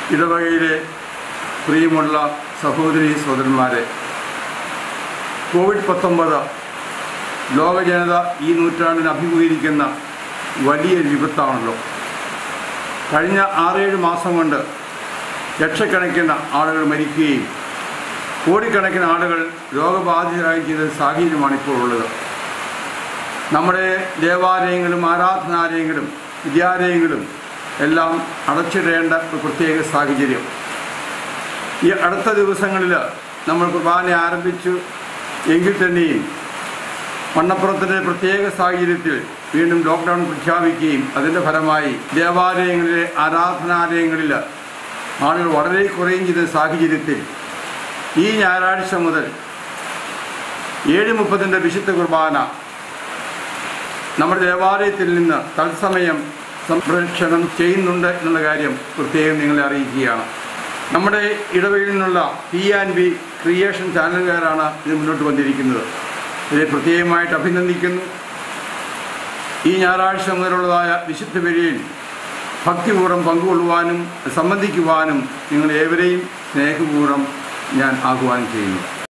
ഇടവകയിലെ പ്രിയമുള്ള സഹോദരി സഹോദരന്മാരെ കോവിഡ് പത്തൊമ്പത് ലോക ജനത ഈ നൂറ്റാണ്ടിന് അഭിമുഖീകരിക്കുന്ന വലിയ വിപത്താണല്ലോ കഴിഞ്ഞ ആറേഴ് മാസം കൊണ്ട് ലക്ഷക്കണക്കിന് ആളുകൾ മരിക്കുകയും കോടിക്കണക്കിന് ആളുകൾ രോഗബാധിതരായി ചെയ്ത സാഹചര്യമാണ് ഇപ്പോൾ ഉള്ളത് നമ്മുടെ ദേവാലയങ്ങളും ആരാധനാലയങ്ങളും വിദ്യാലയങ്ങളും എല്ലാം അടച്ചിടേണ്ട ഒരു പ്രത്യേക സാഹചര്യം ഈ അടുത്ത ദിവസങ്ങളിൽ നമ്മൾ കുർബാന ആരംഭിച്ചു എങ്കിൽ തന്നെയും മണ്ണപ്പുറത്തിൻ്റെ പ്രത്യേക സാഹചര്യത്തിൽ വീണ്ടും ലോക്ക്ഡൗൺ പ്രഖ്യാപിക്കുകയും അതിൻ്റെ ഫലമായി ദേവാലയങ്ങളിലെ ആരാധനാലയങ്ങളിൽ ആളുകൾ വളരെ കുറയും ചെയ്ത സാഹചര്യത്തിൽ ഈ ഞായറാഴ്ച മുതൽ ഏഴ് മുപ്പതിൻ്റെ വിശുദ്ധ കുർബാന നമ്മുടെ ദേവാലയത്തിൽ നിന്ന് തത്സമയം സംപ്രേക്ഷണം ചെയ്യുന്നുണ്ട് എന്നുള്ള കാര്യം പ്രത്യേകം നിങ്ങളെ അറിയിക്കുകയാണ് നമ്മുടെ ഇടവയിൽ നിന്നുള്ള പി ആൻഡ് ബി ക്രിയേഷൻ ചാനലുകാരാണ് ഇത് മുന്നോട്ട് വന്നിരിക്കുന്നത് ഇതിനെ പ്രത്യേകമായിട്ട് അഭിനന്ദിക്കുന്നു ഈ ഞായറാഴ്ച മുതലുള്ളതായ വിശുദ്ധ ബലിയിൽ ഭക്തിപൂർവ്വം പങ്കുകൊള്ളുവാനും സംബന്ധിക്കുവാനും നിങ്ങൾ ഏവരെയും സ്നേഹപൂർവ്വം ഞാൻ ആഹ്വാനം ചെയ്യുന്നു